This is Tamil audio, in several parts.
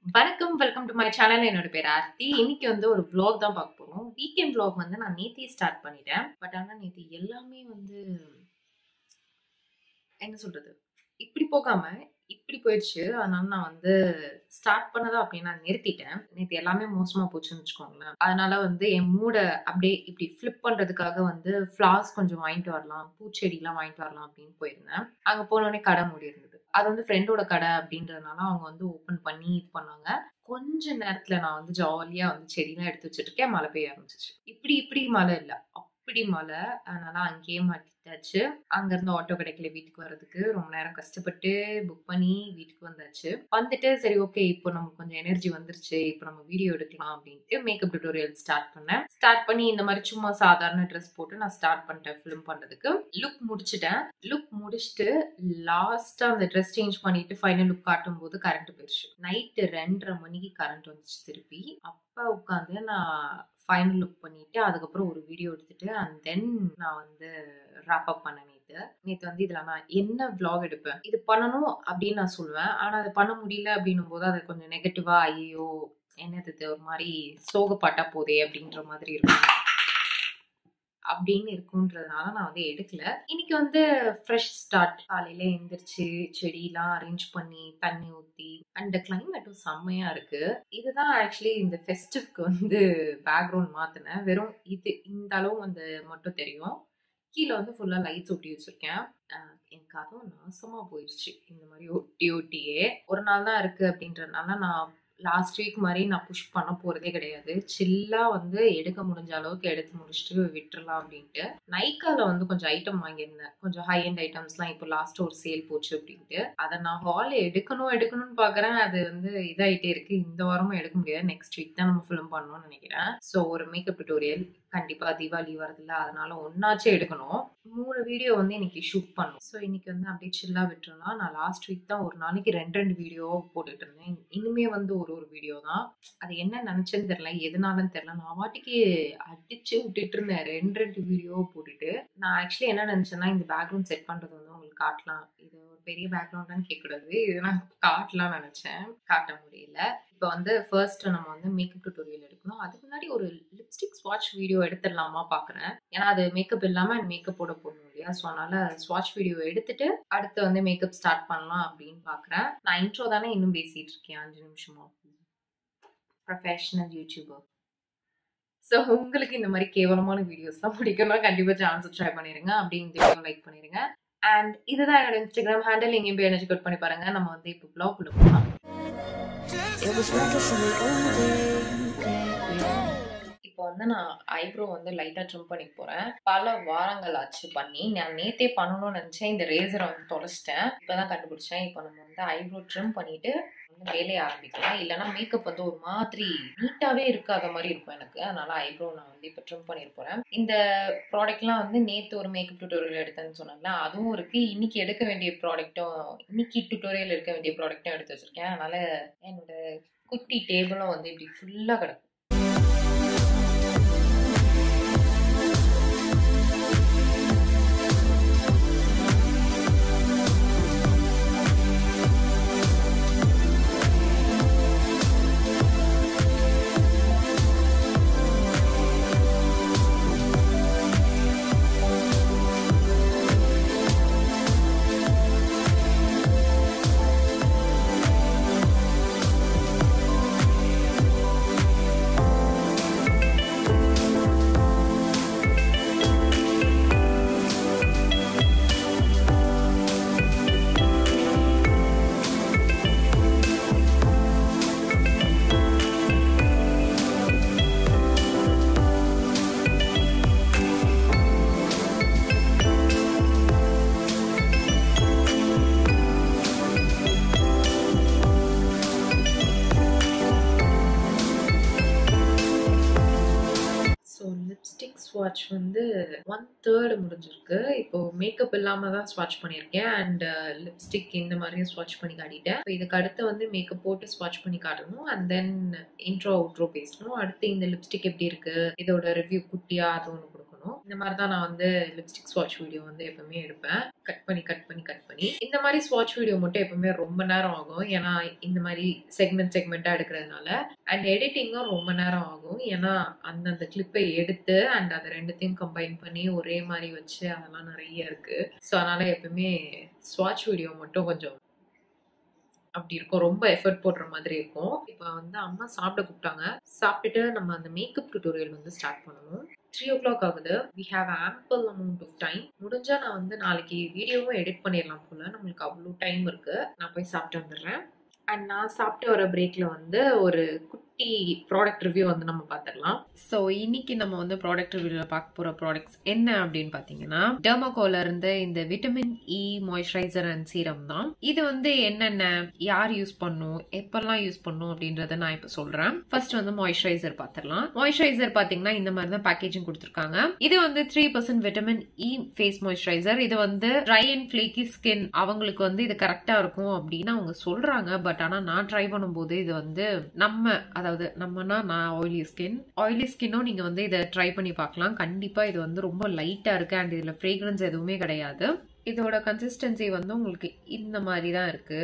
வணக்கம் வெல்கம் டு மை சேனல் என்னோட பேர் ஆர்த்தி இன்னைக்கு வந்து ஒரு vlog தான் பார்க்க போறோம் வீக்கெண்ட் vlog வந்து நான் நேத்தி ஸ்டார்ட் பண்ணிட்டேன் பட் ஆனா நேத்தி எல்லாமே வந்து என்ன சொல்றது இப்படி போகாம இப்படி போயிடுச்சு அதனால நான் வந்து ஸ்டார்ட் பண்ணதா அப்படியே நான் நிறுத்திட்டேன் நேற்று எல்லாமே மோசமா போச்சுன்னு வச்சுக்கோங்களேன் அதனால வந்து என் மூடை அப்படியே இப்படி ஃப்ளிப் பண்றதுக்காக வந்து ஃப்ளார்ஸ் கொஞ்சம் வாங்கிட்டு வரலாம் பூச்செடிலாம் வாங்கிட்டு வரலாம் அப்படின்னு போயிருந்தேன் அங்க போனோடனே கடை மூடி இருந்தது அது வந்து ஃப்ரெண்டோட கடை அப்படின்றதுனால அவங்க வந்து ஓப்பன் பண்ணி இது பண்ணாங்க கொஞ்ச நேரத்துல நான் வந்து ஜாலியா வந்து செடிலாம் எடுத்து வச்சுட்டு இருக்கேன் மழை பெய்ய ஆரம்பிச்சிச்சு இப்படி இப்படி மழை இல்ல அப்படி மழை அதனால அங்கேயே மாட்டிட்டாச்சு அங்க இருந்து ஆட்டோ கிடைக்கல வீட்டுக்கு வர்றதுக்கு ரொம்ப நேரம் கஷ்டப்பட்டு புக் பண்ணி வீட்டுக்கு வந்தாச்சு வந்துட்டு சரி ஓகே இப்போ நமக்கு கொஞ்சம் எனர்ஜி வந்துருச்சு இப்போ நம்ம வீடியோ எடுக்கலாம் அப்படின்ட்டு மேக்கப் டியூட்டோரியல் ஸ்டார்ட் பண்ணேன் ஸ்டார்ட் பண்ணி இந்த மாதிரி சும்மா சாதாரண ட்ரெஸ் போட்டு நான் ஸ்டார்ட் பண்ணிட்டேன் ஃபிலிம் பண்றதுக்கு லுக் முடிச்சிட்டேன் லுக் முடிச்சுட்டு லாஸ்டா அந்த ட்ரெஸ் சேஞ்ச் பண்ணிட்டு ஃபைனல் லுக் காட்டும் போது கரண்ட் போயிடுச்சு நைட்டு ரெண்டரை மணிக்கு கரண்ட் வந்துச்சு திருப்பி அப்ப உட்காந்து நான் ஃபைனல் லுக் பண்ணிட்டு அதுக்கப்புறம் ஒரு வீடியோ எடுத்துட்டு அண்ட் தென் நான் வந்து ராப் அப் பண்ண நேத்து நேத்து வந்து இதுல நான் என்ன vlog எடுப்பேன் இது பண்ணணும் அப்படின்னு நான் சொல்லுவேன் ஆனா அது பண்ண முடியல அப்படின்னும் போது அது கொஞ்சம் நெகட்டிவா ஐயோ என்னது இது ஒரு மாதிரி சோகப்பாட்டா போதே அப்படின்ற மாதிரி இருக்கும் அப்படின்னு இருக்குன்றதுனால நான் வந்து எடுக்கல இன்னைக்கு வந்து ஃப்ரெஷ் ஸ்டார்ட் காலையில எந்திரிச்சு செடியெல்லாம் அரேஞ்ச் பண்ணி தண்ணி ஊத்தி அண்ட் கிளைமேட்டும் செம்மையா இருக்கு இதுதான் ஆக்சுவலி இந்த ஃபெஸ்டிவ்க்கு வந்து பேக்ரவுண்ட் மாத்தினேன் வெறும் இது இந்த அளவு வந்து மட்டும் தெரியும் கீழே வந்து ஃபுல்லா லைட்ஸ் ஒட்டி வச்சிருக்கேன் அஹ் எனக்கு அதுவும் நாசமா போயிடுச்சு இந்த மாதிரி ஒட்டி ஒட்டியே ஒரு நாள் தான் இருக்கு அப்படின்றதுனால நான் லாஸ்ட் வீக் மாதிரி நான் புஷ் பண்ண போறதே கிடையாது சில்லா வந்து எடுக்க முடிஞ்ச அளவுக்கு எடுத்து முடிச்சுட்டு விட்டுறலாம் அப்படின்ட்டு நைக்கால வந்து கொஞ்சம் ஐட்டம் வாங்கியிருந்தேன் கொஞ்சம் ஹை அண்ட் ஐட்டம்ஸ்லாம் இப்போ லாஸ்ட் ஒரு சேல் போச்சு அப்படின்ட்டு அதை நான் ஹால் எடுக்கணும் எடுக்கணும்னு பாக்குறேன் அது வந்து இதாயிட்டே இருக்கு இந்த வாரமும் எடுக்க முடியாது நெக்ஸ்ட் வீக் தான் நம்ம ஃபிலிம் பண்ணணும்னு நினைக்கிறேன் ஸோ ஒரு மேக்கப் டுட்டோரியல் கண்டிப்பா தீபாவளி வரதில்ல அதனால ஒன்னாச்சும் எடுக்கணும் மூணு வீடியோ வந்து இன்னைக்கு ஷூட் பண்ணோம் ஸோ இன்னைக்கு வந்து அப்படியே சில்லா விட்டுறலாம் நான் லாஸ்ட் வீக் தான் ஒரு நாளைக்கு ரெண்டு ரெண்டு வீடியோ போட்டுட்டு இருந்தேன் இனிமே வந்து ஒரு ஒரு வீடியோ தான் அது என்ன நினைச்சேன்னு தெரியல எதனாலன்னு தெரியல நான் வாட்டிக்கு அடிச்சு விட்டுட்டு இருந்தேன் ரெண்டு ரெண்டு வீடியோ போட்டுட்டு நான் ஆக்சுவலி என்ன நினைச்சேன்னா இந்த பேக்ரவுண்ட் செட் பண்றது வந்து உங்களுக்கு காட்டலாம் இது ஒரு பெரிய பேக்ரவுண்டான்னு கேட்கக்கூடாது இது நான் காட்டலாம் நினைச்சேன் காட்ட முடியல இப்போ வந்து ஃபர்ஸ்ட் நம்ம வந்து மேக்கப் டுட்டோரியல் எடுக்கணும் அதுக்கு முன்னாடி ஒரு லிப்ஸ்டிக் ஸ்வாட்ச் வீடியோ எடுத்துடலாமா பார்க்குறேன் ஏன்னா அது மேக்கப் இல்லாமல் மேக்கப்போட போடணும் இல்லையா ஸோ அதனால ஸ்வாட்ச் வீடியோ எடுத்துட்டு அடுத்து வந்து மேக்கப் ஸ்டார்ட் பண்ணலாம் அப்படின்னு பார்க்குறேன் நான் இன்ட்ரோ தானே இன்னும் பேசிட்டு இருக்கேன் அஞ்சு நிமிஷமா ப்ரொஃபஷனல் யூடியூபர் ஸோ உங்களுக்கு இந்த மாதிரி கேவலமான வீடியோஸ்லாம் பிடிக்கும்னா கண்டிப்பாக சேனல் சப்ஸ்கிரைப் பண்ணிடுங்க அப்படி இந்த வீடியோ லைக் பண்ணிடுங்க அண்ட் இதுதான் என்னோட இன்ஸ்டாகிராம் ஹேண்டில் எங்கேயும் போய் எனர்ஜி கட் பண்ணி பாருங்க நம்ம வந்து இப்போ பிளாக் உள்ள போகலாம் It was like a silly old day. இப்போ வந்து நான் ஐப்ரோ வந்து லைட்டா ட்ரிம் பண்ணி போறேன் பல வாரங்கள் ஆச்சு பண்ணி நான் நேத்தே பண்ணணும்னு நினைச்சேன் இந்த ரேசரை வந்து தொலைச்சிட்டேன் இப்பதான் கண்டுபிடிச்சேன் இப்போ நம்ம வந்து ஐப்ரோ ட்ரிம் பண்ணிட்டு வந்து வேலையை ஆரம்பிக்கலாம் இல்லைன்னா மேக்கப் வந்து ஒரு மாதிரி நீட்டாவே இருக்காத மாதிரி இருக்கும் எனக்கு அதனால ஐப்ரோ நான் வந்து இப்போ ட்ரிம் பண்ணிட்டு போறேன் இந்த ப்ராடக்ட்லாம் வந்து நேத்து ஒரு மேக்கப் டியூட்டோரியல் எடுத்தேன்னு சொன்னேன்ல அதுவும் இருக்கு இன்னைக்கு எடுக்க வேண்டிய ப்ராடக்ட்டும் இன்னைக்கு டியூட்டோரியல் எடுக்க வேண்டிய ப்ராடக்ட்டும் எடுத்து வச்சிருக்கேன் அதனால என்னோட குட்டி டேபிளும் வந்து இப்படி ஃபுல்லா கிடக்கும் ஸோ லிப்ஸ்டிக் ஸ்வாட்ச் வந்து ஒன் தேர்டு முடிஞ்சிருக்கு இப்போ மேக்கப் இல்லாமல் தான் ஸ்வாட்ச் பண்ணியிருக்கேன் அண்ட் லிப்ஸ்டிக் இந்த மாதிரியும் ஸ்வாட்ச் பண்ணி காட்டிட்டேன் இப்போ இதுக்கு அடுத்து வந்து மேக்கப் போட்டு ஸ்வாட்ச் பண்ணி காட்டணும் அண்ட் தென் இன்ட்ரோ அவுட்ரோ பேசணும் அடுத்து இந்த லிப்ஸ்டிக் எப்படி இருக்கு இதோட ரிவ்யூ குட்டியா அது ஒன்று கொடுக்கணும் பண்ணணும் இந்த மாதிரி தான் நான் வந்து லிப்ஸ்டிக் ஸ்வாட்ச் வீடியோ வந்து எப்பவுமே எடுப்பேன் கட் பண்ணி கட் பண்ணி கட் பண்ணி இந்த மாதிரி ஸ்வாட்ச் வீடியோ மட்டும் எப்பவுமே ரொம்ப நேரம் ஆகும் ஏன்னா இந்த மாதிரி செக்மெண்ட் செக்மெண்ட்டாக எடுக்கிறதுனால அண்ட் எடிட்டிங்கும் ரொம்ப நேரம் ஆகும் ஏன்னா அந்தந்த கிளிப்பை எடுத்து அண்ட் அதை ரெண்டுத்தையும் கம்பைன் பண்ணி ஒரே மாதிரி வச்சு அதெல்லாம் நிறைய இருக்கு ஸோ அதனால எப்பவுமே ஸ்வாட்ச் வீடியோ மட்டும் கொஞ்சம் அப்படி இருக்கும் ரொம்ப எஃபர்ட் போடுற மாதிரி இருக்கும் இப்போ வந்து அம்மா சாப்பிட கூப்பிட்டாங்க சாப்பிட்டுட்டு நம்ம அந்த மேக்கப் டியூட்டோரியல் வந்து ஸ்டார்ட் பண்ணணும் த்ரீ ஓ கிளாக் ஆகுது we have ample amount of time முடிஞ்சா நான் வந்து நாளைக்கு வீடியோவும் எடிட் பண்ணிடலாம் போல நம்மளுக்கு அவ்வளோ டைம் இருக்கு நான் போய் சாப்பிட்டு வந்துடுறேன் அண்ட் நான் சாப்பிட்டு வர பிரேக்ல வந்து ஒரு குட்டி ப்ராடக்ட் ரிவ்யூ வந்து நம்ம பார்த்துடலாம் ஸோ இன்னைக்கு நம்ம வந்து ப்ராடக்ட் ரிவ்யூவில் பார்க்க போகிற ப்ராடக்ட்ஸ் என்ன அப்படின்னு பார்த்தீங்கன்னா டெர்மாகோல இருந்து இந்த vitamin E moisturiser and serum தான் இது வந்து என்னென்ன யார் யூஸ் பண்ணும் எப்பெல்லாம் யூஸ் பண்ணும் அப்படின்றத நான் இப்போ சொல்கிறேன் ஃபர்ஸ்ட் வந்து மாய்ஸ்சரைசர் பார்த்துடலாம் மாய்ஸ்சரைசர் பார்த்தீங்கன்னா இந்த மாதிரி தான் பேக்கேஜிங் கொடுத்துருக்காங்க இது வந்து three percent vitamin E face moisturiser இது வந்து ட்ரை அண்ட் ஃபிளேக்கி ஸ்கின் அவங்களுக்கு வந்து இது கரெக்டாக இருக்கும் அப்படின்னு அவங்க சொல்கிறாங்க பட் ஆனால் நான் ட்ரை பண்ணும்போது இது வந்து நம்ம அதாவது நம்மனா நான் ஆயிலி ஸ்கின் ஆயிலி ஸ்கின்னும் நீங்கள் வந்து இதை ட்ரை பண்ணி பார்க்கலாம் கண்டிப்பாக இது வந்து ரொம்ப லைட்டாக இருக்கு அண்ட் இதில் ஃப்ரேக்ரன்ஸ் எதுவுமே கிடையாது இதோட கன்சிஸ்டன்சி வந்து உங்களுக்கு இந்த மாதிரி தான் இருக்கு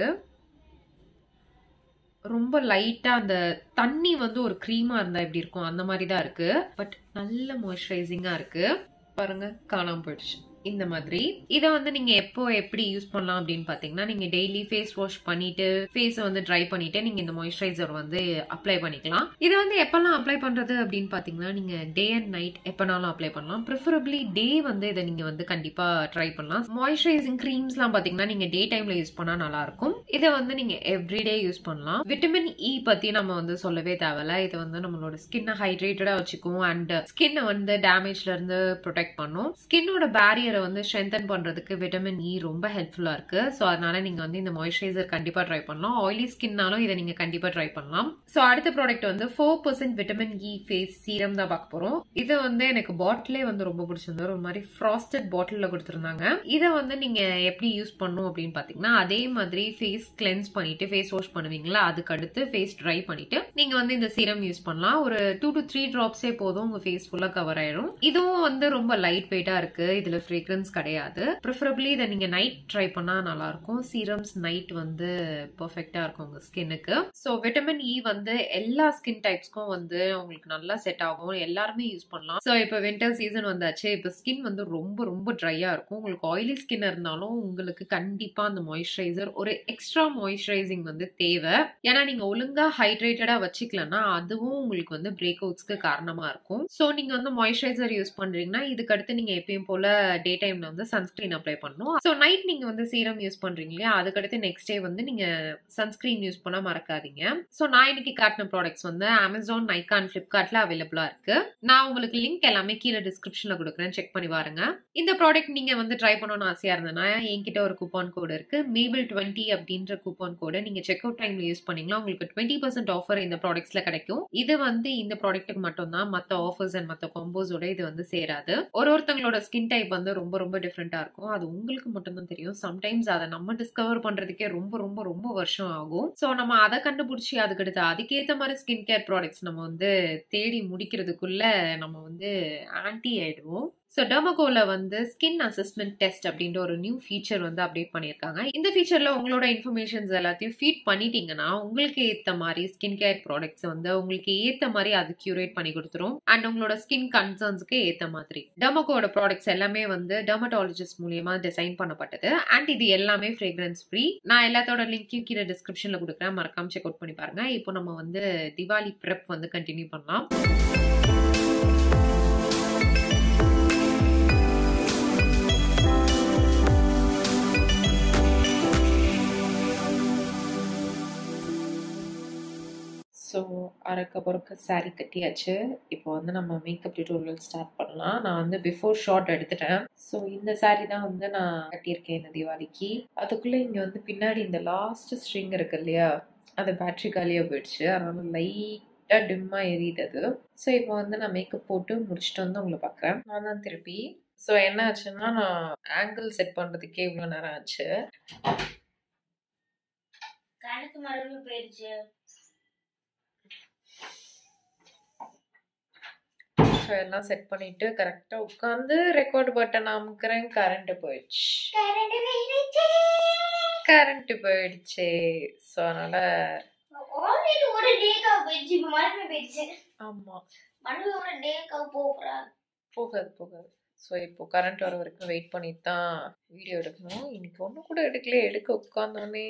ரொம்ப லைட்டாக அந்த தண்ணி வந்து ஒரு க்ரீமாக இருந்தால் எப்படி இருக்கும் அந்த மாதிரி தான் இருக்கு பட் நல்ல மாய்ஸ்சரைசிங்காக இருக்கு பாருங்க காணாம போயிடுச்சு இந்த மாதிரி இதை வந்து நீங்க எப்போ எப்படி யூஸ் பண்ணலாம் அப்படின்னு பாத்தீங்கன்னா நீங்க டெய்லி ஃபேஸ் வாஷ் பண்ணிட்டு ஃபேஸை வந்து ட்ரை பண்ணிட்டு நீங்க இந்த மாய்ஸ்சரைசர் வந்து அப்ளை பண்ணிக்கலாம் இது வந்து எப்பெல்லாம் அப்ளை பண்றது அப்படின்னு பாத்தீங்கன்னா நீங்க டே அண்ட் நைட் எப்பனாலும் அப்ளை பண்ணலாம் ப்ரிஃபரபிளி டே வந்து இதை நீங்க வந்து கண்டிப்பா ட்ரை பண்ணலாம் மாய்ஸ்சரைசிங் க்ரீம்ஸ்லாம் பாத்தீங்கன்னா நீங்க டே டைம்ல யூஸ் பண்ணா நல்லா இருக்கும் இதை வந்து நீங்க எவ்ரிடே யூஸ் பண்ணலாம் விட்டமின் இ பத்தி நம்ம வந்து சொல்லவே தேவையில்ல இது வந்து நம்மளோட ஸ்கின்னை ஹைட்ரேட்டடா வச்சுக்கும் அண்ட் ஸ்கின்னை வந்து டேமேஜ்ல இருந்து ப்ரொடெக்ட் பண்ணும் ஸ்கின்னோட பேரியரை வந்து ஸ்ட்ரென்தன் பண்றதுக்கு விட்டமின் இ ரொம்ப ஹெல்ப்ஃபுல்லா இருக்கு ஸோ அதனால நீங்க வந்து இந்த மாய்ஸ்சரைசர் கண்டிப்பா ட்ரை பண்ணலாம் ஆயிலி ஸ்கின்னாலும் இதை நீங்க கண்டிப்பா ட்ரை பண்ணலாம் ஸோ அடுத்த ப்ராடக்ட் வந்து four percent vitamin E face serum தான் பார்க்க போறோம் இது வந்து எனக்கு பாட்டிலே வந்து ரொம்ப பிடிச்சிருந்தது ஒரு மாதிரி ஃப்ராஸ்டட் பாட்டில்ல கொடுத்துருந்தாங்க இதை வந்து நீங்க எப்படி யூஸ் பண்ணும் அப்படின்னு பாத்தீங்கன்னா அதே மாதிரி ஃபேஸ் கிளென்ஸ் பண்ணிட்டு ஃபேஸ் வாஷ் பண்ணுவீங்களா அதுக்கு அடுத்து ஃபேஸ் ட்ரை பண்ணிட்டு நீங்க வந்து இந்த சீரம் யூஸ் பண்ணலாம் ஒரு டூ டு த்ரீ ட்ராப்ஸே போதும் உங்க ஃபேஸ் ஃபுல்லா கவர் ஆயிடும் இதுவும் வந்து ரொம்ப லைட் வெயிட்டா இருக்கு இதுல ஃப்ரேக்ரன்ஸ் கிடையாது ப்ரிஃபரபிளி இதை நீங்க நைட் ட்ரை பண்ணா நல்லா இருக்கும் சீரம்ஸ் நைட் வந்து பெர்ஃபெக்டா இருக்கும் உங்க ஸ்கின்னுக்கு ஸோ விட்டமின் இ வந்து எல்லா ஸ்கின் டைப்ஸ்க்கும் வந்து உங்களுக்கு நல்லா செட் ஆகும் எல்லாருமே யூஸ் பண்ணலாம் ஸோ இப்போ வின்டர் சீசன் வந்தாச்சு இப்போ ஸ்கின் வந்து ரொம்ப ரொம்ப ட்ரையா இருக்கும் உங்களுக்கு ஆயிலி ஸ்கின் இருந்தாலும் உங்களுக்கு கண்டிப்பா அந்த மாய்ஸ்சரைசர் ஒரு எக்ஸ்ட்ரா மாய்ஸ்சரைசிங் வந்து தேவை ஏன்னா நீங்க ஒழுங்கா ஹைட்ரேட்டடா வச்சுக்கலன்னா அதுவும் உங்களுக்கு வந்து பிரேக் அவுட்ஸ்க்கு காரணமா இருக்கும் ஸோ நீங்க வந்து மாய்ஸ்சரைசர் யூஸ் பண்றீங்கன்னா இதுக்கு அடுத்து நீங்க எப்பயும் போல டே டைம்ல வந்து சன்ஸ்கிரீன் அப்ளை பண்ணணும் ஸோ நைட் நீங்க வந்து சீரம் யூஸ் பண்றீங்க இல்லையா அதுக்கடுத்து நெக்ஸ்ட் டே வந்து நீங்க சன்ஸ்கிரீன் யூஸ் பண்ண மறக்காதீங்க ஸோ நான் இன்னைக்கு காட்டின ப்ராடக்ட்ஸ் வந்து அமேசான் நைக்கான் ஃபிளிப்கார்ட்ல அவைலபிளா இருக்கு நான் உங்களுக்கு லிங்க் எல்லாமே கீழே டிஸ்கிரிப்ஷன்ல கொடுக்குறேன் செக் பண்ணி பாருங்க இந்த ப்ராடக்ட் நீங்க வந்து ட்ரை பண்ணணும்னு ஆசையா இருந்தனா என்கிட்ட ஒரு கூப்பான் கோடு இருக்கு மேபிள் டுவெண்ட்டி அப்படின்ற கூப்பான் கோடு நீங்க செக் அவுட் டைம்ல யூஸ் பண்ணீங்கன்னா உங்களுக்கு டுவெண்ட்டி பர்சன்ட் ஆஃபர் இந்த ப்ராடக்ட்ஸ்ல கிடைக்கும் இது வந்து இந்த ப்ராடக்ட்டுக்கு மட்டும் தான் மற்ற ஆஃபர்ஸ் அண்ட் மற்ற காம்போஸோட இது வந்து சேராது ஒரு ஒருத்தங்களோட ஸ்கின் டைப் வந்து ரொம்ப ரொம்ப டிஃப்ரெண்டா இருக்கும் அது உங்களுக்கு மட்டும் தான் தெரியும் சம்டைம்ஸ் அதை நம்ம டிஸ்கவர் பண்றதுக்கே ரொம்ப ரொம்ப ரொம்ப வருஷம் ஆகும் ஸோ நம்ம அதை கண்டுபிடிச்சி அதுக்கடுத்து அதுக்கேற்ற மாதிரி ஸ்கின் கேர் ப்ராடக்ட்ஸ் நம்ம வந்து தேடி முடிக்கிறதுக்குள்ள நம்ம வந்து ஆன்டி ஆயிடுவோம் ஸோ டெர்மகோல வந்து ஸ்கின் அசஸ்மெண்ட் டெஸ்ட் அப்படின்ற ஒரு நியூ ஃபீச்சர் வந்து அப்டேட் பண்ணியிருக்காங்க இந்த ஃபீச்சர்ல உங்களோட இன்ஃபர்மேஷன்ஸ் எல்லாத்தையும் ஃபீட் பண்ணிட்டீங்கன்னா உங்களுக்கு ஏற்ற மாதிரி ஸ்கின் கேர் ப்ராடக்ட்ஸ் வந்து உங்களுக்கு ஏற்ற மாதிரி அது கியூரேட் பண்ணி கொடுத்துரும் அண்ட் உங்களோட ஸ்கின் கன்சர்ன்ஸ்க்கு ஏற்ற மாதிரி டெர்மகோட ப்ராடக்ட்ஸ் எல்லாமே வந்து டெர்மட்டாலஜிஸ்ட் மூலியமா டிசைன் பண்ணப்பட்டது அண்ட் இது எல்லாமே ஃப்ரேக்ரன்ஸ் ஃப்ரீ நான் எல்லாத்தோட லிங்க்கையும் கீழே டிஸ்கிரிப்ஷன்ல கொடுக்குறேன் மறக்காம செக் அவுட் பண்ணி பாருங்க இப்போ நம்ம வந்து திவாலி ப்ரெப் வந்து கண்டினியூ பண்ணலாம் ஸோ அரைக்க பொறுக்க சாரீ கட்டியாச்சு இப்போ வந்து நம்ம மேக்கப் டியூட்டோரியல் ஸ்டார்ட் பண்ணலாம் நான் வந்து பிஃபோர் ஷார்ட் எடுத்துட்டேன் ஸோ இந்த சாரீ தான் வந்து நான் கட்டியிருக்கேன் இந்த தீபாவளிக்கு அதுக்குள்ளே இங்கே வந்து பின்னாடி இந்த லாஸ்ட் ஸ்ட்ரிங் இருக்கு இல்லையா அது பேட்ரி காலியாக போயிடுச்சு அதனால லைட்டாக டிம்மாக எரியுது அது ஸோ இப்போ வந்து நான் மேக்கப் போட்டு முடிச்சுட்டு வந்து உங்களை பார்க்குறேன் நான் தான் திருப்பி ஸோ என்ன ஆச்சுன்னா நான் ஆங்கிள் செட் பண்ணுறதுக்கே இவ்வளோ நேரம் ஆச்சு கணக்கு மறுபடியும் போயிடுச்சு ஸோ எல்லாம் செட் பண்ணிட்டு கரெக்டாக உட்காந்து ரெக்கார்ட் பட்டன் அமுக்கிறேன் கரண்ட் போயிடுச்சு கரண்ட் போயிடுச்சு ஸோ அதனால ஆல்ரெடி ஒரு டேக்காக போயிடுச்சு இப்போ மறுபடியும் போயிடுச்சு ஆமாம் மறுபடியும் ஒரு டேக்காக போகிறா போகாது போகாது ஸோ இப்போ கரண்ட் வர வரைக்கும் வெயிட் பண்ணிட்டு தான் வீடியோ எடுக்கணும் இன்னைக்கு ஒன்றும் கூட எடுக்கல எடுக்க உட்காந்தோடனே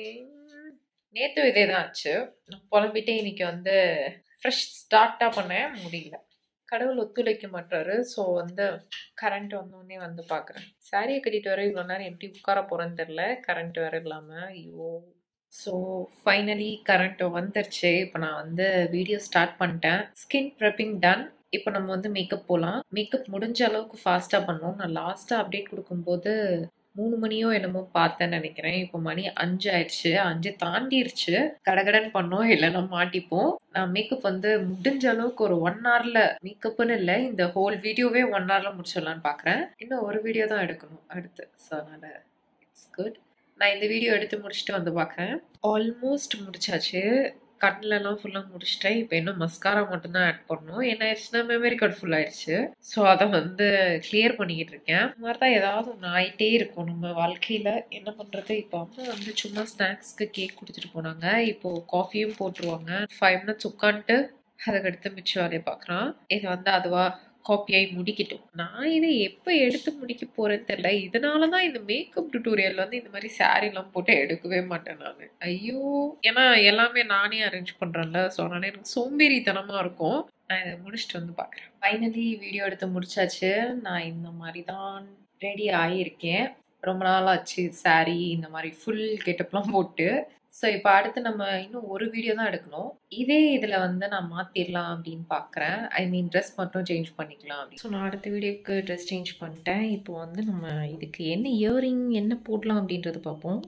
நேற்று இதே தான் ஆச்சு நான் புலம்பிட்டே இன்னைக்கு வந்து ஃப்ரெஷ் ஸ்டார்ட்டாக பண்ணேன் முடியல கடவுள் ஒத்துழைக்க மாட்டாரு ஸோ வந்து கரண்ட் வந்தோடனே வந்து பார்க்குறேன் சாரியை கட்டிட்டு வர இவ்வளோ நேரம் எப்படி உட்கார போகிறேன்னு தெரில கரண்ட் வேற இல்லாமல் ஐயோ ஸோ ஃபைனலி கரண்ட் வந்துருச்சு இப்போ நான் வந்து வீடியோ ஸ்டார்ட் பண்ணிட்டேன் ஸ்கின் ப்ரெப்பிங் டன் இப்போ நம்ம வந்து மேக்கப் போகலாம் மேக்கப் முடிஞ்ச அளவுக்கு ஃபாஸ்ட்டாக பண்ணோம் நான் லாஸ்ட்டாக அப்டேட் கொடுக்கும்போது மூணு மணியோ என்னமோ பார்த்தேன்னு நினைக்கிறேன் இப்போ மணி அஞ்சு ஆயிடுச்சு அஞ்சு தாண்டிருச்சு கடகடன் பண்ணோம் இல்லைன்னா மாட்டிப்போம் நான் மேக்கப் வந்து முடிஞ்ச அளவுக்கு ஒரு ஒன் ஹவரில் மேக்கப்னு இல்லை இந்த ஹோல் வீடியோவே ஒன் ஹவரில் முடிச்சிடலான்னு பார்க்குறேன் இன்னும் ஒரு வீடியோ தான் எடுக்கணும் அடுத்து ஸோ அதனால் இட்ஸ் குட் நான் இந்த வீடியோ எடுத்து முடிச்சுட்டு வந்து பார்க்குறேன் ஆல்மோஸ்ட் முடிச்சாச்சு கண்ணிலலாம் ஃபுல்லாக முடிச்சிட்டேன் இப்போ இன்னும் மஸ்காரா மட்டும்தான் ஆட் பண்ணணும் என்ன ஆயிடுச்சுன்னா மெமரி கார்டு ஃபுல் ஆயிடுச்சு ஸோ அதை வந்து கிளியர் பண்ணிக்கிட்டு இருக்கேன் இந்த மாதிரி தான் ஏதாவது ஒன்று ஆகிட்டே இருக்கும் நம்ம வாழ்க்கையில் என்ன பண்ணுறது இப்போ அம்மா வந்து சும்மா ஸ்நாக்ஸ்க்கு கேக் கொடுத்துட்டு போனாங்க இப்போது காஃபியும் போட்டுருவாங்க ஃபைவ் மினிட்ஸ் உட்காந்துட்டு அதுக்கடுத்து மிச்ச வேலையை பார்க்குறான் இது வந்து அதுவா காப்பியாகி முடிக்கட்டும் நான் இதை எப்போ எடுத்து முடிக்க போகிறேன்னு தெரியல இதனால தான் இந்த மேக்கப் டுட்டோரியல் வந்து இந்த மாதிரி சாரீலாம் போட்டு எடுக்கவே மாட்டேன் நான் ஐயோ ஏன்னா எல்லாமே நானே அரேஞ்ச் பண்ணுறேன்ல ஸோ அதனால எனக்கு சோம்பேறித்தனமாக இருக்கும் நான் இதை முடிச்சுட்டு வந்து பார்க்குறேன் ஃபைனலி வீடியோ எடுத்து முடிச்சாச்சு நான் இந்த மாதிரி தான் ரெடி ஆகியிருக்கேன் ரொம்ப நாள் ஆச்சு சாரீ இந்த மாதிரி ஃபுல் கெட்டப்லாம் போட்டு ஸோ இப்போ அடுத்து நம்ம இன்னும் ஒரு வீடியோ தான் எடுக்கணும் இதே இதில் வந்து நான் மாற்றிடலாம் அப்படின்னு பார்க்குறேன் ஐ மீன் ட்ரெஸ் மட்டும் சேஞ்ச் பண்ணிக்கலாம் அப்படி ஸோ நான் அடுத்த வீடியோக்கு ட்ரெஸ் சேஞ்ச் பண்ணிட்டேன் இப்போ வந்து நம்ம இதுக்கு என்ன இயரிங் என்ன போடலாம் அப்படின்றது பார்ப்போம்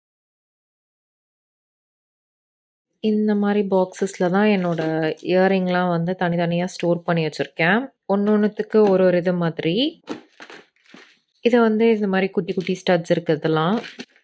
இந்த மாதிரி பாக்ஸஸில் தான் என்னோட இயரிங்லாம் வந்து தனித்தனியாக ஸ்டோர் பண்ணி வச்சுருக்கேன் ஒன்று ஒன்றுத்துக்கு ஒரு ஒரு இது மாதிரி இது வந்து இந்த மாதிரி குட்டி குட்டி ஸ்டட்ஸ் இருக்கிறதுலாம்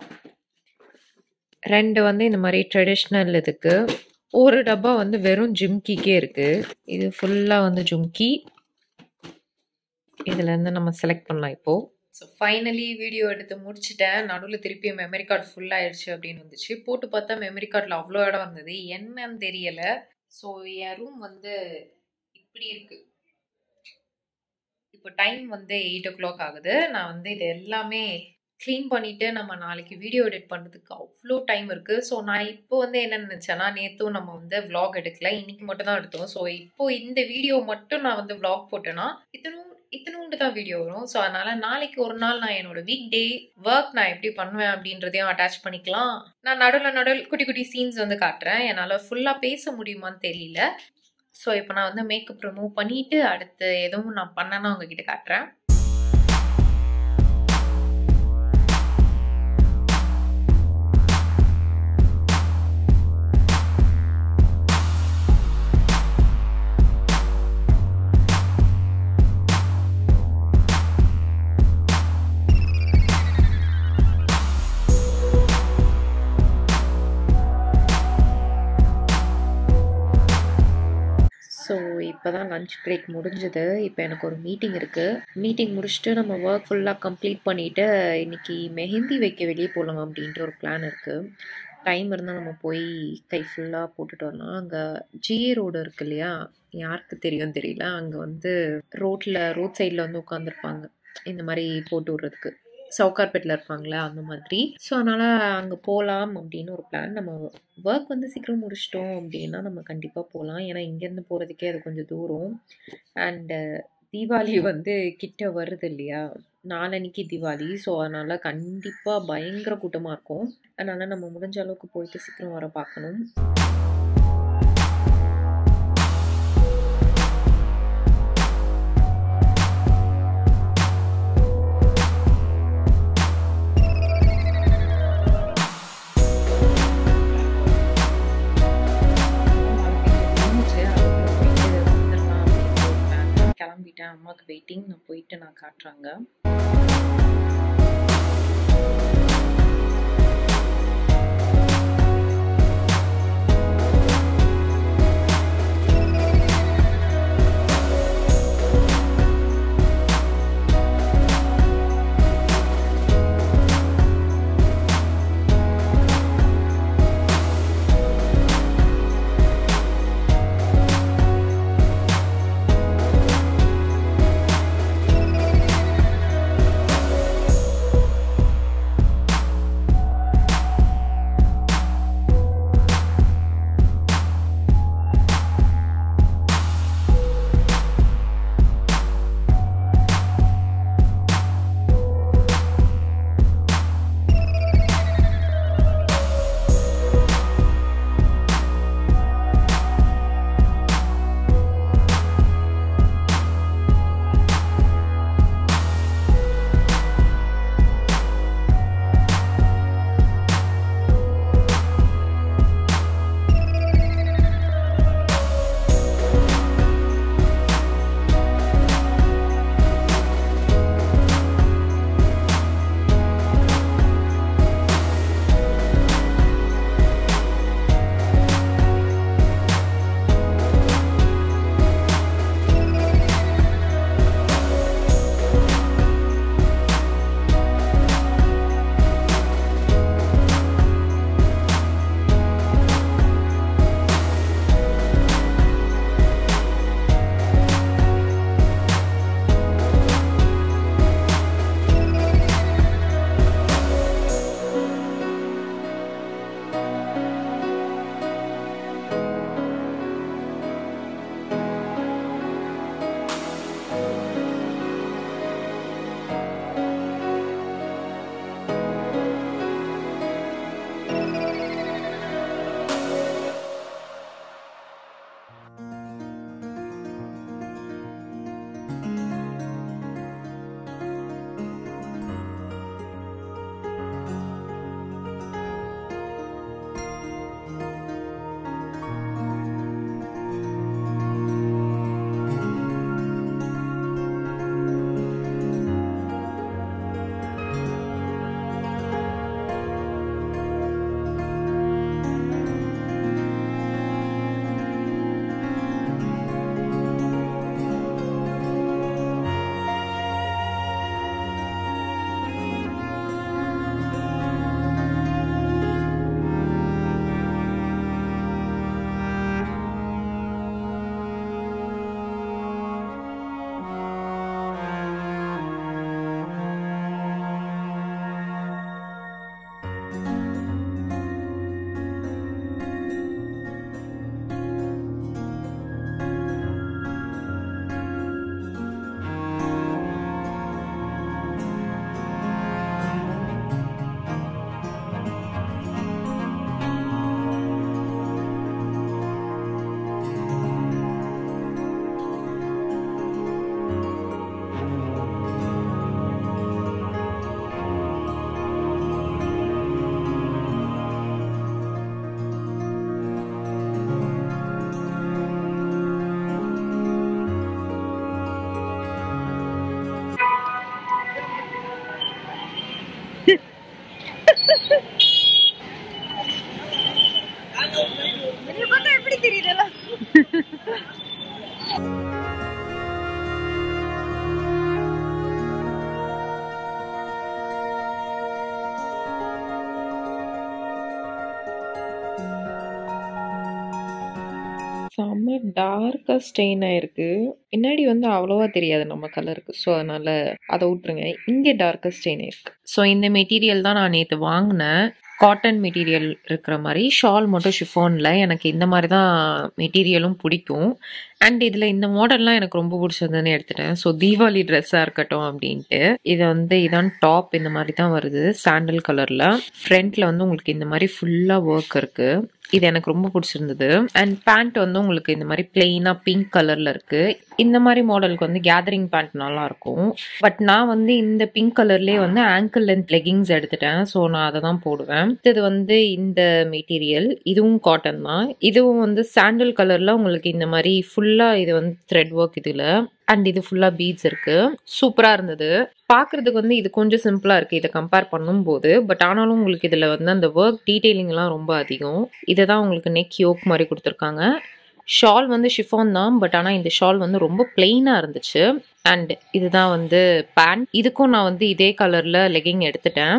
ரெண்டு வந்து இந்த மாதிரி ட்ரெடிஷ்னல் இதுக்கு ஒரு டப்பா வந்து வெறும் ஜிம்கிக்கே இருக்குது இது ஃபுல்லாக வந்து ஜும்கி இதுலேருந்து நம்ம செலக்ட் பண்ணலாம் இப்போது ஸோ ஃபைனலி வீடியோ எடுத்து முடிச்சிட்டேன் நடுவில் திருப்பி மெமரி கார்டு ஃபுல் ஆயிடுச்சு அப்படின்னு வந்துச்சு போட்டு பார்த்தா மெமரி கார்டில் அவ்வளோ இடம் வந்தது என்னன்னு தெரியலை ஸோ என் ரூம் வந்து இப்படி இருக்கு இப்போ டைம் வந்து எயிட் ஓ கிளாக் ஆகுது நான் வந்து இது எல்லாமே க்ளீன் பண்ணிவிட்டு நம்ம நாளைக்கு வீடியோ எடிட் பண்ணுறதுக்கு அவ்வளோ டைம் இருக்குது ஸோ நான் இப்போ வந்து என்ன நினச்சேன்னா நேற்றும் நம்ம வந்து vlog எடுக்கல இன்னைக்கு மட்டும் தான் எடுத்தோம் ஸோ இப்போ இந்த வீடியோ மட்டும் நான் வந்து vlog போட்டேன்னா இத்தனும் இத்தனூண்டு தான் வீடியோ வரும் ஸோ அதனால் நாளைக்கு ஒரு நாள் நான் என்னோட வீக் டே ஒர்க் நான் எப்படி பண்ணுவேன் அப்படின்றதையும் அட்டாச் பண்ணிக்கலாம் நான் நடுவில் நடுவில் குட்டி குட்டி சீன்ஸ் வந்து காட்டுறேன் என்னால் ஃபுல்லாக பேச முடியுமான்னு தெரியல ஸோ இப்போ நான் வந்து மேக்கப் ரிமூவ் பண்ணிவிட்டு அடுத்து எதுவும் நான் பண்ணேன்னா உங்ககிட்ட காட்டுறேன் ஸோ இப்போ தான் லஞ்ச் பிரேக் முடிஞ்சது இப்போ எனக்கு ஒரு மீட்டிங் இருக்குது மீட்டிங் முடிச்சுட்டு நம்ம ஒர்க் ஃபுல்லாக கம்ப்ளீட் பண்ணிவிட்டு இன்றைக்கி மெஹந்தி வைக்க வெளியே போகலாம் அப்படின்ட்டு ஒரு பிளான் இருக்குது டைம் இருந்தால் நம்ம போய் கை ஃபுல்லாக போட்டுட்டு வரலாம் அங்கே ஜிஏ ரோடு இருக்கு இல்லையா யாருக்கு தெரியும் தெரியல அங்கே வந்து ரோட்டில் ரோட் சைடில் வந்து உட்காந்துருப்பாங்க இந்த மாதிரி போட்டு விட்றதுக்கு சவுகார்பேட்டில் இருப்பாங்களே அந்த மாதிரி ஸோ அதனால் அங்கே போகலாம் அப்படின்னு ஒரு பிளான் நம்ம ஒர்க் வந்து சீக்கிரம் முடிச்சிட்டோம் அப்படின்னா நம்ம கண்டிப்பாக போகலாம் ஏன்னா இங்கேருந்து போகிறதுக்கே அது கொஞ்சம் தூரம் அண்டு தீபாவளி வந்து கிட்ட வருது இல்லையா நாளன்னைக்கு தீபாவளி ஸோ அதனால் கண்டிப்பாக பயங்கர கூட்டமாக இருக்கும் அதனால் நம்ம முடிஞ்ச அளவுக்கு போயிட்டு சீக்கிரம் வர பார்க்கணும் கிளம்பிட்டேன் அம்மாவுக்கு வெயிட்டிங் நான் போயிட்டு நான் காட்டுறாங்க செம்ம டார்க்காக ஸ்டெயின் ஆயிருக்கு பின்னாடி வந்து அவ்வளோவா தெரியாது நம்ம கலருக்கு ஸோ அதனால அதை விட்டுருங்க இங்கே டார்க்காக ஸ்டெயின் ஆயிருக்கு ஸோ இந்த மெட்டீரியல் தான் நான் நேற்று வாங்கினேன் காட்டன் மெட்டீரியல் இருக்கிற மாதிரி ஷால் மட்டும் ஷிஃபானில் எனக்கு இந்த மாதிரி தான் மெட்டீரியலும் பிடிக்கும் அண்ட் இதில் இந்த மாடல்லாம் எனக்கு ரொம்ப பிடிச்சதுன்னு எடுத்துட்டேன் ஸோ தீபாவளி ட்ரெஸ்ஸாக இருக்கட்டும் அப்படின்ட்டு இது வந்து இதான் டாப் இந்த மாதிரி தான் வருது சாண்டல் கலரில் ஃப்ரண்ட்டில் வந்து உங்களுக்கு இந்த மாதிரி ஃபுல்லாக ஒர்க் இருக்குது இது எனக்கு ரொம்ப பிடிச்சிருந்தது அண்ட் பேண்ட் வந்து உங்களுக்கு இந்த மாதிரி பிளெயினாக பிங்க் கலரில் இருக்குது இந்த மாதிரி மாடலுக்கு வந்து கேதரிங் பேண்ட் நல்லா இருக்கும் பட் நான் வந்து இந்த பிங்க் கலர்லேயே வந்து ஆங்கிள் லென்த் லெகிங்ஸ் எடுத்துட்டேன் ஸோ நான் அதை தான் போடுவேன் இது வந்து இந்த மெட்டீரியல் இதுவும் காட்டன் தான் இதுவும் வந்து சாண்டல் கலரில் உங்களுக்கு இந்த மாதிரி ஃபுல்லாக இது வந்து த்ரெட் ஒர்க் இதில் அண்ட் இது ஃபுல்லாக பீட்ஸ் இருக்கு சூப்பராக இருந்தது பார்க்குறதுக்கு வந்து இது கொஞ்சம் சிம்பிளாக இருக்குது இதை கம்பேர் பண்ணும்போது பட் ஆனாலும் உங்களுக்கு இதில் வந்து அந்த ஒர்க் டீட்டெயிலிங்லாம் ரொம்ப அதிகம் இதை தான் உங்களுக்கு நெக் யோக் மாதிரி கொடுத்துருக்காங்க ஷால் வந்து ஷிஃபான் தான் பட் ஆனால் இந்த ஷால் வந்து ரொம்ப பிளெயினாக இருந்துச்சு அண்ட் இதுதான் வந்து பேண்ட் இதுக்கும் நான் வந்து இதே கலரில் லெகிங் எடுத்துட்டேன்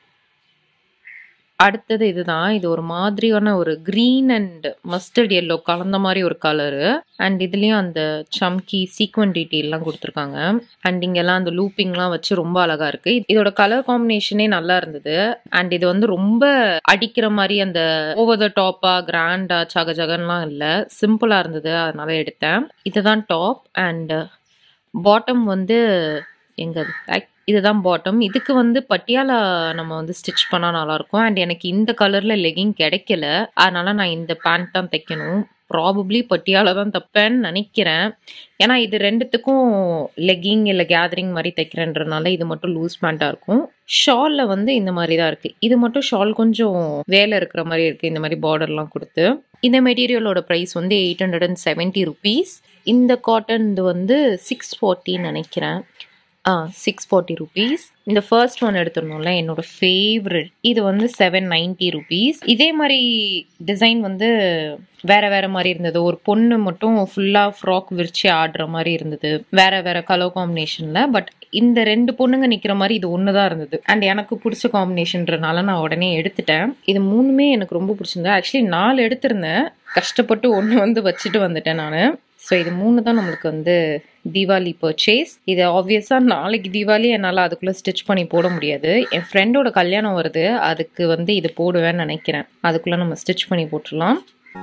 அடுத்தது இதுதான் இது ஒரு மாதிரியான ஒரு க்ரீன் அண்ட் மஸ்டர்ட் எல்லோ கலந்த மாதிரி ஒரு கலரு அண்ட் இதுலேயும் அந்த சம்கி சீக்வன் டீட்டெயிலாம் கொடுத்துருக்காங்க அண்ட் இங்கெல்லாம் அந்த லூப்பிங்லாம் வச்சு ரொம்ப அழகா இருக்கு இதோட கலர் காம்பினேஷனே நல்லா இருந்தது அண்ட் இது வந்து ரொம்ப அடிக்கிற மாதிரி அந்த ஓவர் த டாப்பா கிராண்டா சக ஜகன்லாம் இல்லை சிம்பிளா இருந்தது அதனால எடுத்தேன் இதுதான் டாப் அண்ட் பாட்டம் வந்து எங்க அது? இதுதான் பாட்டம் இதுக்கு வந்து பட்டியாலா நம்ம வந்து ஸ்டிச் பண்ணால் நல்லாயிருக்கும் அண்ட் எனக்கு இந்த கலரில் லெகிங் கிடைக்கல அதனால நான் இந்த பேண்ட் தான் தைக்கணும் ப்ராபப்ளி பட்டியாலா தான் தைப்பேன்னு நினைக்கிறேன் ஏன்னா இது ரெண்டுத்துக்கும் லெகிங் இல்லை கேதரிங் மாதிரி தைக்கிறேன்றனால இது மட்டும் லூஸ் பேண்ட்டாக இருக்கும் ஷாலில் வந்து இந்த மாதிரி தான் இருக்குது இது மட்டும் ஷால் கொஞ்சம் வேலை இருக்கிற மாதிரி இருக்குது இந்த மாதிரி பார்டர்லாம் கொடுத்து இந்த மெட்டீரியலோட ப்ரைஸ் வந்து eight hundred and seventy rupees இந்த காட்டன் இது வந்து சிக்ஸ் ஃபார்ட்டின்னு நினைக்கிறேன் ஆ சிக்ஸ் ஃபார்ட்டி ருபீஸ் இந்த ஃபர்ஸ்ட் ஒன் எடுத்துருந்தோம்ல என்னோட ஃபேவரட் இது வந்து செவன் நைன்ட்டி ருபீஸ் இதே மாதிரி டிசைன் வந்து வேற வேற மாதிரி இருந்தது ஒரு பொண்ணு மட்டும் ஃபுல்லாக ஃப்ராக் விரிச்சு ஆடுற மாதிரி இருந்தது வேற வேற கலர் காம்பினேஷனில் பட் இந்த ரெண்டு பொண்ணுங்க நிற்கிற மாதிரி இது ஒன்று தான் இருந்தது அண்ட் எனக்கு பிடிச்ச காம்பினேஷன்றனால நான் உடனே எடுத்துட்டேன் இது மூணுமே எனக்கு ரொம்ப பிடிச்சிருந்தது ஆக்சுவலி நாலு எடுத்திருந்தேன் கஷ்டப்பட்டு ஒன்று வந்து வச்சுட்டு வந்துட்டேன் நான் ஸோ இது மூணு தான் நம்மளுக்கு வந்து தீபாவளி பர்ச்சேஸ் இது ஆப்வியஸாக நாளைக்கு தீபாவளி என்னால் அதுக்குள்ளே ஸ்டிச் பண்ணி போட முடியாது என் ஃப்ரெண்டோட கல்யாணம் வருது அதுக்கு வந்து இது போடுவேன்னு நினைக்கிறேன் அதுக்குள்ளே நம்ம ஸ்டிச் பண்ணி போட்டுடலாம்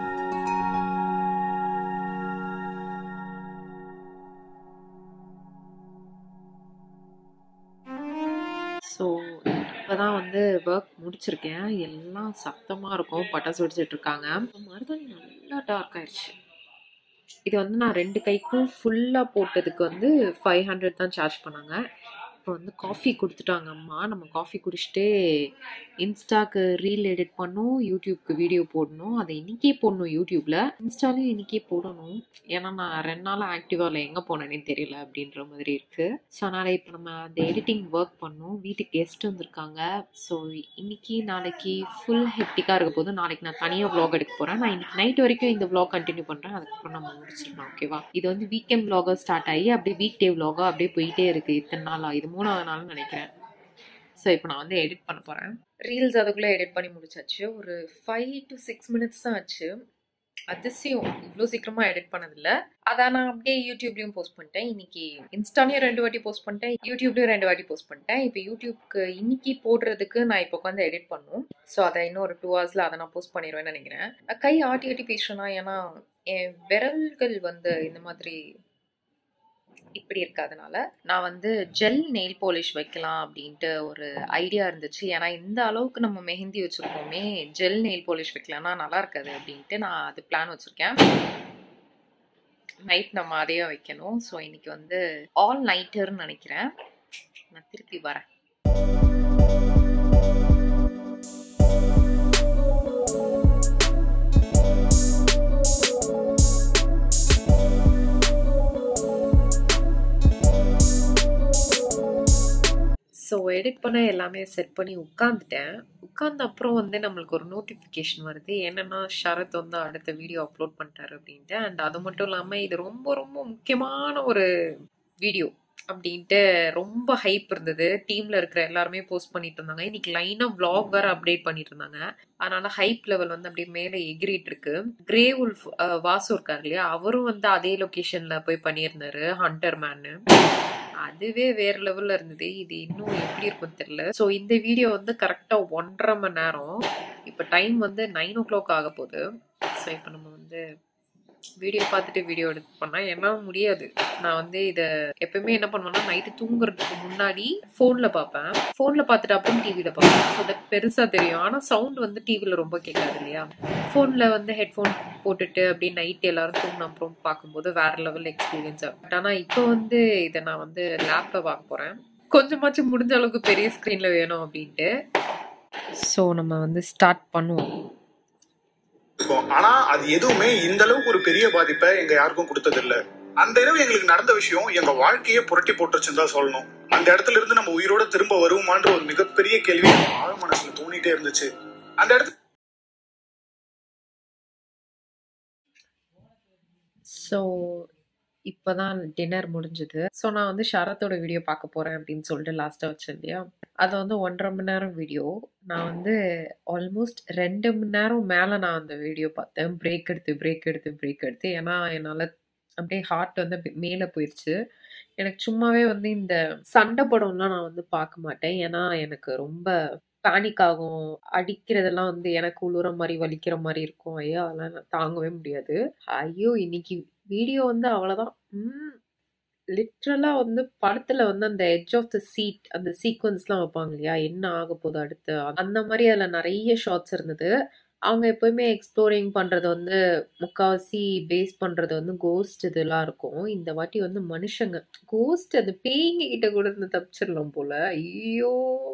ஸோ இப்போ தான் வந்து ஒர்க் முடிச்சிருக்கேன் எல்லாம் சத்தமாக இருக்கும் பட்டாசு வெடிச்சிட்டு இருக்காங்க மருதாணி நல்லா டார்க் ஆயிடுச்சு இது வந்து நான் ரெண்டு கைக்கும் ஃபுல்லாக போட்டதுக்கு வந்து ஃபைவ் ஹண்ட்ரட் தான் சார்ஜ் பண்ணாங்க இப்போ வந்து காஃபி கொடுத்துட்டாங்க அம்மா நம்ம காஃபி குடிச்சிட்டு இன்ஸ்டாக்கு ரீல் எடிட் பண்ணணும் யூடியூப்க்கு வீடியோ போடணும் அதை இன்னைக்கே போடணும் யூடியூப்ல இன்ஸ்டாலையும் இன்னைக்கே போடணும் ஏன்னா நான் ரெண்டு நாளாக ஆக்டிவாக இல்லை எங்கே போனேனே தெரியல அப்படின்ற மாதிரி இருக்கு ஸோ அதனால் இப்போ நம்ம அந்த எடிட்டிங் ஒர்க் பண்ணோம் வீட்டுக்கு கெஸ்ட் வந்திருக்காங்க ஸோ இன்னைக்கு நாளைக்கு ஃபுல் ஹெக்டிக்காக இருக்க போது நாளைக்கு நான் தனியாக vlog எடுக்க போகிறேன் நான் இன்னைக்கு நைட் வரைக்கும் இந்த vlog கண்டினியூ பண்ணுறேன் அதுக்கப்புறம் நம்ம முடிச்சிடலாம் ஓகேவா இது வந்து வீக்கெண்ட் vlog ஸ்டார்ட் ஆகி அப்படியே வீக் டே vlog அப்படியே போயிட்டே இருக்கு இத்தனை நாளா இது மூணாவது நாள்னு நினைக்கிறேன் ஸோ இப்போ நான் வந்து எடிட் பண்ண போகிறேன் ரீல்ஸ் அதுக்குள்ளே எடிட் பண்ணி முடிச்சாச்சு ஒரு ஃபைவ் டு சிக்ஸ் மினிட்ஸ் தான் ஆச்சு அதிசயம் இவ்வளோ சீக்கிரமாக எடிட் பண்ணதில்ல அதான் நான் அப்படியே யூடியூப்லேயும் போஸ்ட் பண்ணிட்டேன் இன்னைக்கு இன்ஸ்டாலையும் ரெண்டு வாட்டி போஸ்ட் பண்ணிட்டேன் யூடியூப்லேயும் ரெண்டு வாட்டி போஸ்ட் பண்ணிட்டேன் இப்போ யூடியூப்க்கு இன்னைக்கு போடுறதுக்கு நான் இப்போ உட்காந்து எடிட் பண்ணும் ஸோ அதை இன்னும் ஒரு டூ ஹவர்ஸில் அதை நான் போஸ்ட் பண்ணிடுவேன்னு நினைக்கிறேன் நான் கை ஆட்டி ஆட்டி பேசுறேன்னா ஏன்னா என் விரல்கள் வந்து இந்த மாதிரி இப்படி இருக்கிறதுனால நான் வந்து ஜெல் நெயில் பாலிஷ் வைக்கலாம் அப்படின்ட்டு ஒரு ஐடியா இருந்துச்சு ஏன்னா இந்த அளவுக்கு நம்ம மெஹந்தி வச்சிருக்கோமே ஜெல் நெயில் பாலிஷ் வைக்கலாம்னா நல்லா இருக்காது அப்படின்ட்டு நான் அது பிளான் வச்சிருக்கேன் நைட் நம்ம அதையே வைக்கணும் ஸோ இன்னைக்கு வந்து ஆல் நைட்டர்னு நினைக்கிறேன் நான் திருப்பி வரேன் ஸோ எடிட் பண்ண எல்லாமே செட் பண்ணி உட்காந்துட்டேன் உட்கார்ந்த அப்புறம் வந்து நம்மளுக்கு ஒரு நோட்டிஃபிகேஷன் வருது என்னன்னா ஷரத் வந்து அடுத்த வீடியோ அப்லோட் பண்ணிட்டாரு அப்படின்ட்டு அண்ட் அது மட்டும் இல்லாமல் இது ரொம்ப ரொம்ப முக்கியமான ஒரு வீடியோ அப்படின்ட்டு ரொம்ப ஹைப் இருந்தது டீம்ல இருக்கிற எல்லாருமே போஸ்ட் பண்ணிட்டு இருந்தாங்க இன்னைக்கு லைனா vlog வேற அப்டேட் பண்ணிட்டு இருந்தாங்க அதனால ஹைப் லெவல் வந்து அப்படியே மேலே எகிரிட்டு இருக்கு கிரே உல்ஃப் வாசு இருக்காரு இல்லையா அவரும் வந்து அதே லொகேஷன்ல போய் பண்ணியிருந்தாரு ஹண்டர் மேனு அதுவே வேற லெவல்ல இருந்தது இது இன்னும் எப்படி இருக்கும் தெரியல ஸோ இந்த வீடியோ வந்து கரெக்டா ஒன்றரை மணி நேரம் இப்போ டைம் வந்து நைன் ஓ கிளாக் ஆக போகுது ஸோ இப்போ நம்ம வந்து வீடியோ பார்த்துட்டு வீடியோ எடுத்து பண்ணா என்னால் முடியாது நான் வந்து இதை எப்பயுமே என்ன பண்ணுவேன்னா நைட்டு தூங்குறதுக்கு முன்னாடி ஃபோனில் பார்ப்பேன் ஃபோனில் பார்த்துட்டு அப்புறம் டிவியில் பார்ப்பேன் ஸோ அது பெருசாக தெரியும் ஆனால் சவுண்ட் வந்து டிவியில் ரொம்ப கேட்காது இல்லையா ஃபோனில் வந்து ஹெட்ஃபோன் போட்டுட்டு அப்படியே நைட் எல்லாரும் தூங்கின அப்புறம் பார்க்கும்போது வேற லெவல் எக்ஸ்பீரியன்ஸ் ஆகும் பட் ஆனால் இப்போ வந்து இதை நான் வந்து லேப்பில் பார்க்க போகிறேன் கொஞ்சமாச்சும் முடிஞ்ச அளவுக்கு பெரிய ஸ்க்ரீனில் வேணும் அப்படின்ட்டு ஸோ நம்ம வந்து ஸ்டார்ட் பண்ணுவோம் இருக்கும் ஆனா அது எதுவுமே இந்த அளவுக்கு ஒரு பெரிய பாதிப்பை எங்க யாருக்கும் கொடுத்தது இல்ல அந்த இரவு எங்களுக்கு நடந்த விஷயம் எங்க வாழ்க்கையே புரட்டி போட்டுருச்சுன்னு தான் சொல்லணும் அந்த இடத்துல இருந்து நம்ம உயிரோட திரும்ப வருவோமான்ற ஒரு மிகப்பெரிய கேள்வி எங்க ஆழ மனசுல தோணிட்டே இருந்துச்சு அந்த இடத்துல ஸோ இப்போதான் டின்னர் முடிஞ்சது ஸோ நான் வந்து ஷரத்தோட வீடியோ பார்க்க போகிறேன் அப்படின்னு சொல்லிட்டு லாஸ்ட்டாக வச்சேன் இல்லையா அது வந்து ஒன்றரை மணி நேரம் வீடியோ நான் வந்து ஆல்மோஸ்ட் ரெண்டு மணி நேரம் மேலே நான் அந்த வீடியோ பார்த்தேன் பிரேக் எடுத்து பிரேக் எடுத்து பிரேக் எடுத்து ஏன்னா என்னால் அப்படியே ஹார்ட் வந்து அப்படி மேலே போயிடுச்சு எனக்கு சும்மாவே வந்து இந்த சண்டை படம்லாம் நான் வந்து பார்க்க மாட்டேன் ஏன்னா எனக்கு ரொம்ப பேனிக் ஆகும் அடிக்கிறதெல்லாம் வந்து எனக்கு உழுற மாதிரி வலிக்கிற மாதிரி இருக்கும் ஐயோ அதெல்லாம் நான் தாங்கவே முடியாது ஐயோ இன்னைக்கு வீடியோ வந்து அவ்வளோதான் லிட்ரலாக வந்து படத்தில் வந்து அந்த எட்ஜ் ஆஃப் த சீட் அந்த சீக்வன்ஸ்லாம் வைப்பாங்க இல்லையா என்ன ஆக போகுது அடுத்து அந்த மாதிரி அதில் நிறைய ஷார்ட்ஸ் இருந்தது அவங்க எப்போயுமே எக்ஸ்ப்ளோரிங் பண்ணுறது வந்து முக்காவாசி பேஸ் பண்ணுறது வந்து கோஸ்ட் இதெல்லாம் இருக்கும் இந்த வாட்டி வந்து மனுஷங்க கோஸ்ட் அது பேய்ங்க கிட்ட கூட இருந்து தப்பிச்சிடலாம் போல ஐயோ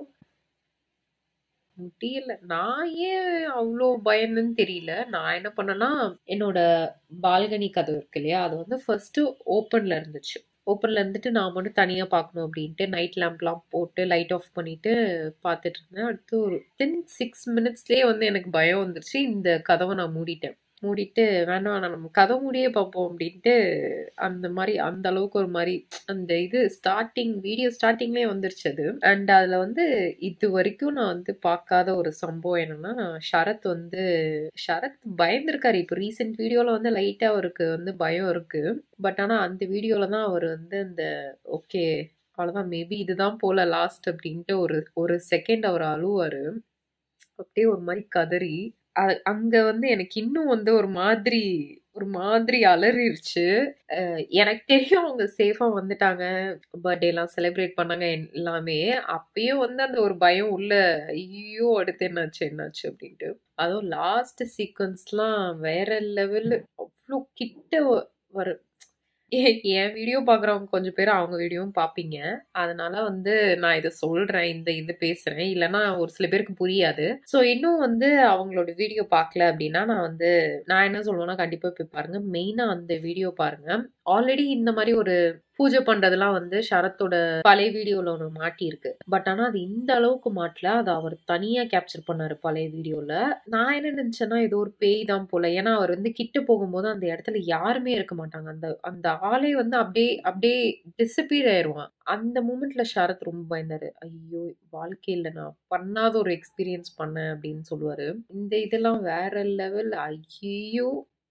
முடியல நான் ஏன் அவ்வளோ பயந்துன்னு தெரியல நான் என்ன பண்ணேன்னா என்னோட பால்கனி கதவு இருக்கு இல்லையா அது வந்து ஃபர்ஸ்ட் ஓப்பன்ல இருந்துச்சு ஓப்பன்ல இருந்துட்டு நான் மட்டும் தனியா பார்க்கணும் அப்படின்ட்டு நைட் லேம்ப்லாம் போட்டு லைட் ஆஃப் பண்ணிட்டு பார்த்துட்டு இருந்தேன் அடுத்து ஒரு டென் சிக்ஸ் மினிட்ஸ்லேயே வந்து எனக்கு பயம் வந்துருச்சு இந்த கதவை நான் மூடிட்டேன் மூடிட்டு வேணாம் வேணாம் நம்ம கதை மூடியே பார்ப்போம் அப்படின்ட்டு அந்த மாதிரி அந்த அளவுக்கு ஒரு மாதிரி அந்த இது ஸ்டார்டிங் வீடியோ ஸ்டார்டிங்லேயே வந்துருச்சு அது அண்ட் அதில் வந்து இது வரைக்கும் நான் வந்து பார்க்காத ஒரு சம்பவம் என்னன்னா ஷரத் வந்து ஷரத் பயந்துருக்காரு இப்போ ரீசெண்ட் வீடியோவில் வந்து லைட்டாக அவருக்கு வந்து பயம் இருக்கு பட் ஆனால் அந்த வீடியோவில் தான் அவர் வந்து அந்த ஓகே அவ்வளோதான் மேபி இதுதான் போல லாஸ்ட் அப்படின்ட்டு ஒரு ஒரு செகண்ட் அவர் அழுவாரு அப்படியே ஒரு மாதிரி கதறி அ- அங்க வந்து எனக்கு இன்னும் வந்து ஒரு மாதிரி ஒரு மாதிரி அலறிடுச்சு அஹ் எனக்கு தெரியும் அவங்க சேஃபா வந்துட்டாங்க பர்த்டே எல்லாம் செலிப்ரேட் பண்ணாங்க என்- எல்லாமே அப்பயும் வந்து அந்த ஒரு பயம் உள்ள ஐயோ அடுத்து என்னாச்சு என்னாச்சு அப்படின்ட்டு அதுவும் லாஸ்ட் சீக்வன்ஸ்லாம் வேற லெவல் அவ்வளோ கிட்ட வ- வரு எ- என் வீடியோ பார்க்குறவங்க கொஞ்சம் பேர் அவங்க வீடியோவும் பார்ப்பீங்க அதனால வந்து நான் இதை சொல்றேன் இந்த இது பேசுறேன் இல்லைன்னா ஒரு சில பேருக்கு புரியாது ஸோ இன்னும் வந்து அவங்களோட வீடியோ பார்க்கல அப்படின்னா நான் வந்து நான் என்ன சொல்லுவேன்னா கண்டிப்பா போய் பாருங்க மெயினா அந்த வீடியோ பாருங்க ஆல்ரெடி இந்த மாதிரி ஒரு பூஜை பண்றதெல்லாம் வந்து சரத்தோட பழைய வீடியோல ஒன்று மாட்டியிருக்கு பட் ஆனா அது இந்த அளவுக்கு மாட்டல அதை அவர் தனியா கேப்சர் பண்ணாரு பழைய வீடியோல நான் என்ன நினைச்சேன்னா ஏதோ ஒரு பேய் தான் போல ஏன்னா அவர் வந்து கிட்ட போகும்போது அந்த இடத்துல யாருமே இருக்க மாட்டாங்க அந்த அந்த ஆளே வந்து அப்படியே அப்படியே டிசப்பியர் ஆயிருவான் அந்த மூமெண்ட்ல ஷரத் ரொம்ப பயந்தாரு ஐயோ வாழ்க்கையில நான் பண்ணாத ஒரு எக்ஸ்பீரியன்ஸ் பண்ணேன் அப்படின்னு சொல்லுவாரு இந்த இதெல்லாம் வேற லெவல் ஐயோ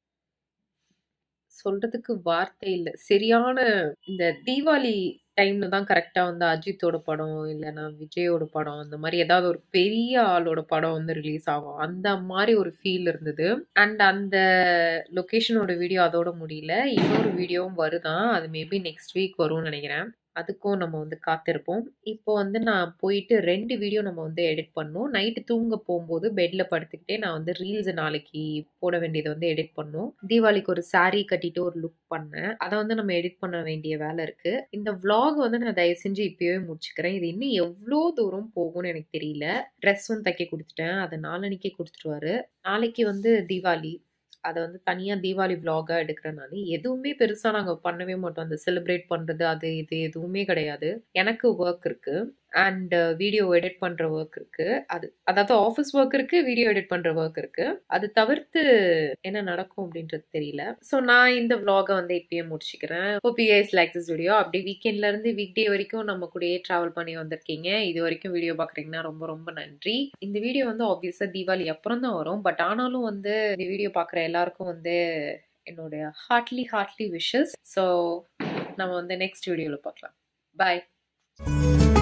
சொல்றதுக்கு வார்த்தை இல்லை சரியான இந்த தீபாவளி டைம்ல தான் கரெக்டா வந்து அஜித்தோட படம் இல்லைன்னா விஜயோட படம் அந்த மாதிரி ஏதாவது ஒரு பெரிய ஆளோட படம் வந்து ரிலீஸ் ஆகும் அந்த மாதிரி ஒரு ஃபீல் இருந்தது அண்ட் அந்த லொகேஷனோட வீடியோ அதோட முடியல இன்னொரு வீடியோவும் வருதான் அது மேபி நெக்ஸ்ட் வீக் வரும்னு நினைக்கிறேன் அதுக்கும் நம்ம வந்து காத்திருப்போம் இப்போ வந்து நான் போயிட்டு ரெண்டு வீடியோ நம்ம வந்து எடிட் பண்ணோம் நைட்டு தூங்க போகும்போது பெட்ல படுத்துக்கிட்டே நான் வந்து ரீல்ஸ் நாளைக்கு போட வேண்டியதை வந்து எடிட் பண்ணோம் தீபாவளிக்கு ஒரு saree கட்டிட்டு ஒரு லுக் பண்ணேன் அதை வந்து நம்ம எடிட் பண்ண வேண்டிய வேலை இருக்கு இந்த vlog வந்து நான் தயவு செஞ்சு இப்பயே முடிச்சுக்கிறேன் இது இன்னும் எவ்வளோ தூரம் போகும்னு எனக்கு தெரியல ட்ரெஸ்ஸும் தைக்க கொடுத்துட்டேன் அதை நாளன்னைக்கே கொடுத்துருவாரு நாளைக்கு வந்து தீபாவளி அதை வந்து தனியாக தீபாவளி vlog-ஆ எடுக்கிறேன் நான் எதுவுமே பெருசாக நாங்கள் பண்ணவே மாட்டோம் அந்த செலிப்ரேட் பண்ணுறது அது இது எதுவுமே கிடையாது எனக்கு ஒர்க் இருக்கு அண்ட் வீடியோ எடிட் பண்ற ஒர்க் இருக்கு அது அதாவது ஆஃபீஸ் ஒர்க் இருக்கு வீடியோ எடிட் பண்ற ஒர்க் இருக்கு அது தவிர்த்து என்ன நடக்கும் அப்படின்றது தெரியல ஸோ நான் இந்த vlog-அ வந்து இப்பயே முடிச்சுக்கிறேன் hope you guys like this video அப்படி வீக்கெண்ட்ல இருந்து வீக் டே வரைக்கும் நம்ம கூடயே டிராவல் பண்ணி வந்திருக்கீங்க இது வரைக்கும் வீடியோ பாக்குறீங்கன்னா ரொம்ப ரொம்ப நன்றி இந்த வீடியோ வந்து ஆப்வியஸா தீபாவளி அப்புறம் தான் வரும் பட் ஆனாலும் வந்து இந்த வீடியோ பார்க்குற எல்லாருக்கும் வந்து என்னுடைய ஹார்ட்லி ஹார்ட்லி விஷஸ் ஸோ நம்ம வந்து நெக்ஸ்ட் வீடியோவில் பார்க்கலாம் பாய்